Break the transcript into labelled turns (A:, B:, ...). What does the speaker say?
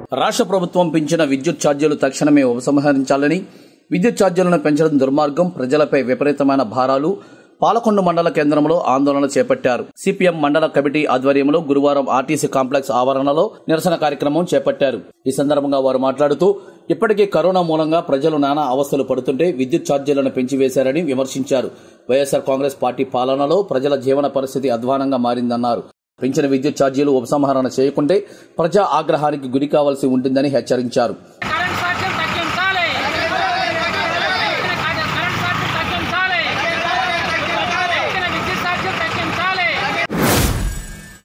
A: రాష్ట్ర ప్రభుత్వం పెంచిన విద్యుత్ ఛార్జీలు తక్షణమే ఉపసంహరించాలని విద్యుత్ ఛార్జీలను పెంచడం దుర్మార్గం ప్రజలపై విపరీతమైన భారాలు పాలకొండ మండల కేంద్రంలో ఆందోళన చేపట్టారు సిపిఎం మండల కమిటీ ఆధ్వర్యంలో గురువారం ఆర్టీసీ కాంప్లెక్స్ ఆవరణలో నిరసన కార్యక్రమం చేపట్టారు ఈ సందర్భంగా వారు మాట్లాడుతూ ఇప్పటికే కరోనా మూలంగా ప్రజలు నానా అవస్థలు పడుతుంటే విద్యుత్ ఛార్జీలను పెంచివేశారని విమర్శించారు వైఎస్ఆర్ కాంగ్రెస్ పార్టీ పాలనలో ప్రజల జీవన పరిస్థితి అధ్వానంగా మారిందన్నారు పెంచిన విద్యుత్ ఛార్జీలు ఉపసంహరణ చేయకుంటే ప్రజా ఆగ్రహానికి గురి కావాల్సి ఉంటుందని హెచ్చరించారు